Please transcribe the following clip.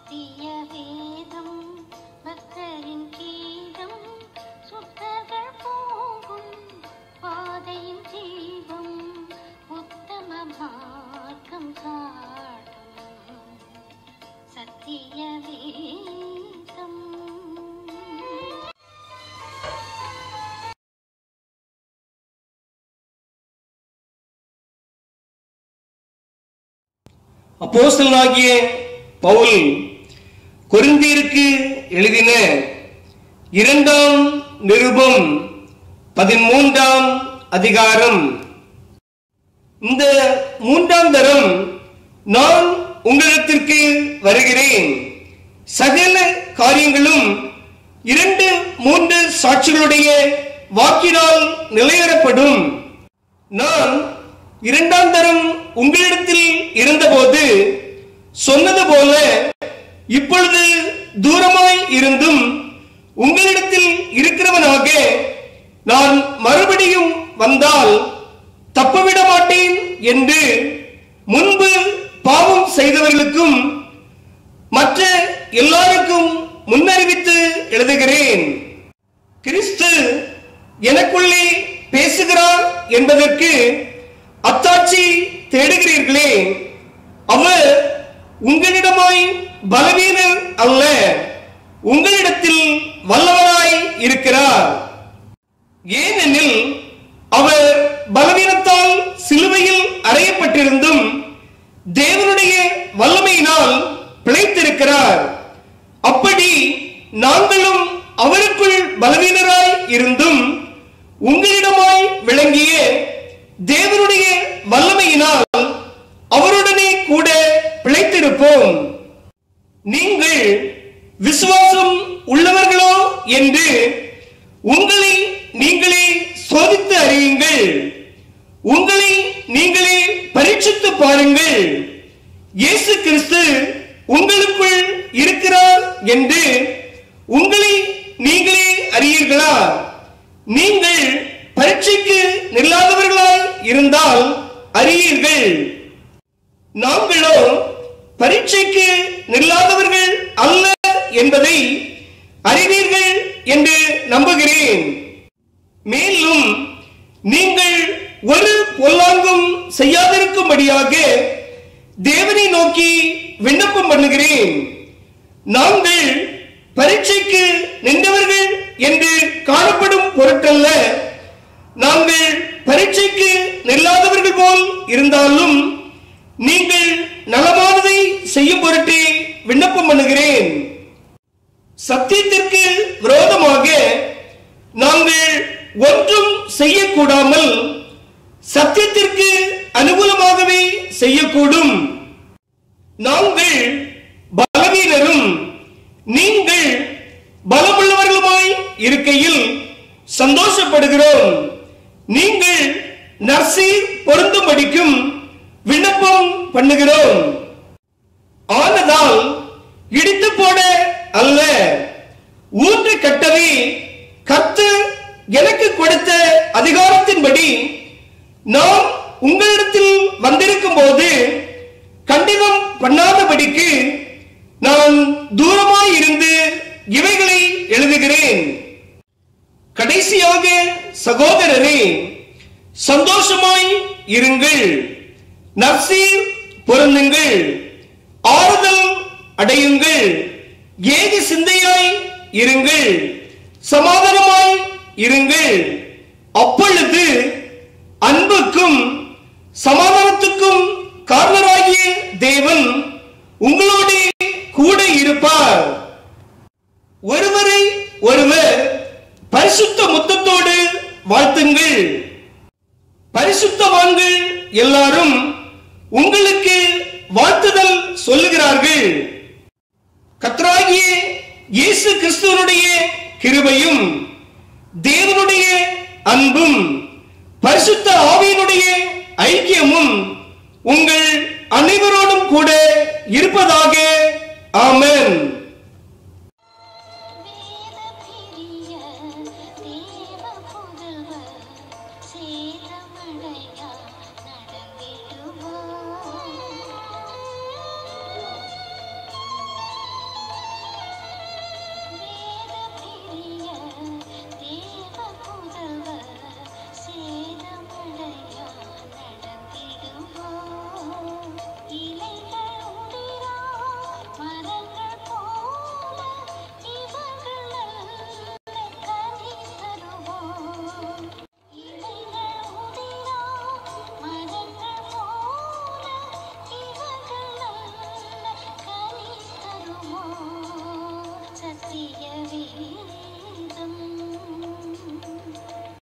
சத்திய வேதம் பக்தரின் கீதம் சுத்தர்கள் போகும் பாதையின் ஜீவம் உத்தம மார்க்கம் காட்டும் சத்திய வேதம் அப்போஸ்தலனாகிய பவுல் கொரிந்தியருக்கு எழுதின இரண்டாம் நிருபம் பதிமூன்றாம் அதிகாரம் இந்த மூன்றாம் தரம் நான் உங்களிடத்திற்கு வருகிறேன் சகல காரியங்களும் இரண்டு மூன்று சாட்சிகளுடைய வாக்கினால் நிலையேறப்படும் நான் இரண்டாம் தரம் உங்களிடத்தில் இருந்தபோது சொன்னது போல இப்பொழுது தூரமாய் இருந்தும் உங்களிடத்தில் இருக்கிறவனாக நான் மறுபடியும் வந்தால் தப்பவிட மாட்டேன் என்று முன்பு பாவம் செய்தவர்களுக்கும் மற்ற எல்லாருக்கும் முன்னறிவித்து எழுதுகிறேன் கிறிஸ்து எனக்குள்ளே பேசுகிறார் என்பதற்கு அத்தாட்சி தேடுகிறீர்களே அவர் உங்களிடமாய் பலவீனர் அல்ல உங்களிடத்தில் வல்லவராய் இருக்கிறார் ஏனெனில் அவர் பலவீனத்தால் சிலுவையில் அறையப்பட்டிருந்தும் தேவனுடைய வல்லமையினால் பிழைத்திருக்கிறார் அப்படி நாங்களும் அவருக்குள் பலவீனராய் இருந்தும் உங்களிடமாய் விளங்கிய தேவனுடைய வல்லமையினால் அவருடனே கூட பிழைத்திருப்போம் நீங்கள் விசுவாசம் உள்ளவர்களோ என்று உங்களை நீங்களே சோதித்து அறியுங்கள் உங்களை நீங்களே பரீட்சித்து பாருங்கள் இயேசு கிறிஸ்து உங்களுக்குள் இருக்கிறார் என்று உங்களை நீங்களே அறியீர்களா நீங்கள் பரீட்சைக்கு நில்லாதவர்களாய் இருந்தால் அறியீர்கள் நாங்களோ பரீட்சைக்கு நில்லாதவர்கள் அல்ல என்பதை அறிவீர்கள் என்று நம்புகிறேன் மேலும் நீங்கள் ஒரு பொல்லாங்கும் செய்யாதிருக்கும்படியாக தேவனை நோக்கி விண்ணப்பம் பண்ணுகிறேன் நாங்கள் பரீட்சைக்கு நின்றவர்கள் என்று காணப்படும் பொருட்டல்ல நாங்கள் பரீட்சைக்கு நில்லாதவர்கள் போல் இருந்தாலும் நீங்கள் நலமானதை செய்யும் பொருட்டே விண்ணப்பம் பண்ணுகிறேன் சத்தியத்திற்கு விரோதமாக நாங்கள் ஒன்றும் செய்யக்கூடாமல் சத்தியத்திற்கு அனுகூலமாகவே செய்யக்கூடும் நாங்கள் பலவீனரும் நீங்கள் பலமுள்ளவர்களுமாய் இருக்கையில் சந்தோஷப்படுகிறோம் நீங்கள் நர்சீர் பொருந்தும்படிக்கும் விண்ணப்பம் பண்ணுகிறோம் ஆனதால் இடித்து போட அல்ல ஊன்று கட்டவே கர்த்தர் எனக்கு கொடுத்த அதிகாரத்தின்படி நான் உங்களிடத்தில் வந்திருக்கும் போது கண்டிதம் பண்ணாதபடிக்கு நான் தூரமாய் இருந்து இவைகளை எழுதுகிறேன் கடைசியாக சகோதரரே சந்தோஷமாய் இருங்கள் நர்சீர் பொருந்துங்கள் ஆறுதல் அடையுங்கள் ஏக சிந்தையாய் இருங்கள் சமாதானமாய் இருங்கள் அப்பொழுது அன்புக்கும் சமாதானத்துக்கும் காரணராகிய தேவன் உங்களோடு கூட இருப்பார் ஒருவரை ஒருவர் பரிசுத்த முத்தத்தோடு வாழ்த்துங்கள் பரிசுத்தவான்கள் எல்லாரும் உங்களுக்கு வாழ்த்துதல் சொல்லுகிறார்கள் கர்த்தராகிய இயேசு கிறிஸ்துவனுடைய கிருபையும் தேவனுடைய அன்பும் பரிசுத்த ஆவியினுடைய ஐக்கியமும் உங்கள் அனைவரோடும் கூட இருப்பதாக ஆமென்